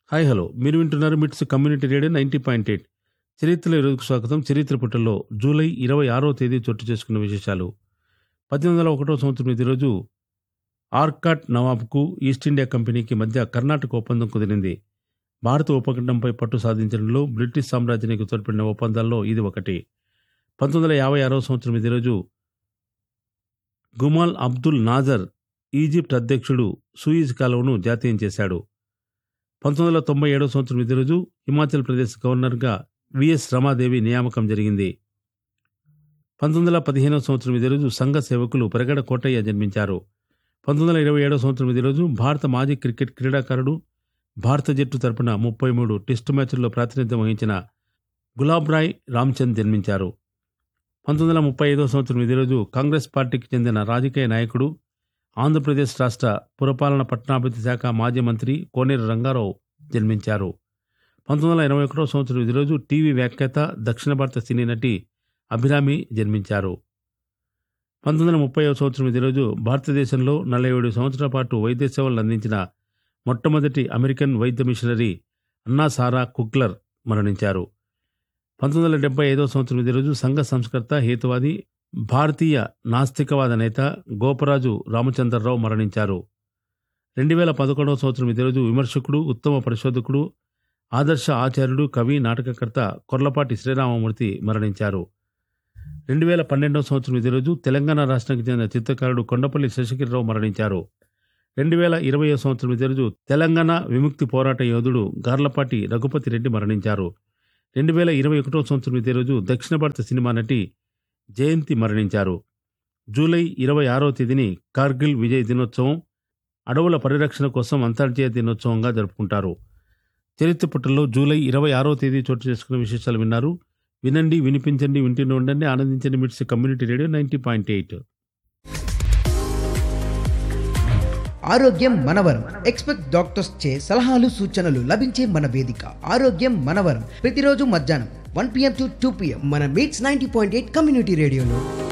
hi hello మీరు వింటున్నారు MITS community radio ninety point eight చరిత్రలో ఈరోజుకు స్వాగతం చరిత్ర పుటల్లో జూలై ఇరవై ఆరో తేదీ చోటు చేసుకున్న విశేషాలు పద్దెనిమిది వందల ఒకటో సంవత్సరం ఇది రోజు ఆర్కాట్ నవాబ్కు ఈస్ట్ ఇండియా కంపెనీకి మధ్య కర్ణాటక ఒప్పందం కుదిరింది భారత ఉపఖండంపై పట్టు సాధించడంలో బ్రిటిష్ సామ్రాజ్యానికి తోడ్పడిన ఒప్పందాల్లో ఇది ఒకటి పంతొమ్మిది వందల యాభై ఆరో సంవత్సరం ఇది రోజు గుమాల్ అబ్దుల్ నాజర్ ఈజిప్ట్ అధ్యక్షుడు సూయిజ్ కాలువను జాతీయం చేశాడు పంతొమ్మిది వందల తొంభై ఏడవ సంవత్సరం ఇదే రోజు హిమాచల్ ప్రదేశ్ గవర్నర్గా విఎస్ రమాదేవి నియామకం జరిగింది పంతొమ్మిది వందల పదిహేనవ సంవత్సరం ఇదే రోజు సంఘ సేవకులు పెరగడ కోటయ్య జన్మించారు పంతొమ్మిది వందల ఇరవై ఏడవ సంవత్సరం ఇదే రోజు భారత మాజీ క్రికెట్ క్రీడాకారుడు భారత జట్టు తరపున ముప్పై మూడు టెస్టు మ్యాచ్ల్లో ప్రాతినిధ్యం వహించిన గులాబ్ రాయ్ రామ్చంద్ జన్మించారు పంతొమ్మిది వందల ముప్పై ఐదవ సంవత్సరం ఇదే రోజు కాంగ్రెస్ పార్టీకి చెందిన రాజకీయ నాయకుడు ఆంధ్రప్రదేశ్ రాష్ట్ర పురపాలన పట్టణాభివృద్ధి శాఖ మాజీ మంత్రి కోనేరు రంగారావు జన్మించారు పంతొమ్మిది వందల ఎనభై ఒకటో సంవత్సరం ఇది రోజు టీవీ వ్యాఖ్యాత దక్షిణ భారత సినీ నటి అభిరామి జన్మించారు పంతొమ్మిది వందల ముప్పై సంవత్సరం ఇది రోజు భారతదేశంలో నలభై ఏడు సంవత్సరాల పాటు వైద్య సేవలు అందించిన మొట్టమొదటి అమెరికన్ వైద్య మిషనరీ అన్నా సారా కుక్లర్ మరణించారు పంతొమ్మిది వందల డెబ్బై ఐదో సంవత్సరం ఇది రోజు సంఘ సంస్కర్త హేతువాది భారతీయ నాస్తికవాద నేత గోపరాజు రామచంద్రరావు మరణించారు రెండు వేల పదకొండవ సంవత్సరం ఇదే రోజు విమర్శకుడు ఉత్తమ పరిశోధకుడు ఆదర్శ ఆచార్యుడు కవి నాటకకర్త కొర్లపాటి శ్రీరామమూర్తి మరణించారు రెండు వేల పన్నెండవ సంవత్సరం ఇదే రోజు తెలంగాణ రాష్ట్రానికి చెందిన చిత్రకారుడు కొండపల్లి శశికిరరావు మరణించారు రెండు వేల ఇరవై సంవత్సరం ఇదే రోజు తెలంగాణ విముక్తి పోరాట యోధుడు గార్లపాటి రఘుపతి రెడ్డి మరణించారు రెండు వేల ఇరవై ఒకటో సంవత్సరం ఇదే రోజు దక్షిణ భారత సినిమా నటి జయంతి మరణించారు జూలై ఇరవై ఆరో తేదీని కార్గిల్ విజయ్ దినోత్సవం అడవుల పరిరక్షణ కోసం అంతర్జాతీయ దినోత్సవంగా జరుపుకుంటారు చరిత్ర పుటల్లో జూలై ఇరవై ఆరో తేదీ చోటు చేసుకున్న విశేషాలు విన్నారు వినండి వినిపించండి వింటూనే ఉండండి ఆనందించండి MITS community radio ninety point eight ఆరోగ్యం మనవరం ఎక్స్పెక్ట్ డాక్టర్స్ చే సలహాలు సూచనలు లభించే మన వేదిక ఆరోగ్యం మనవరం ప్రతిరోజు మధ్యాహ్నం one PM to two PM మన MITS ninety point eight community రేడియోలో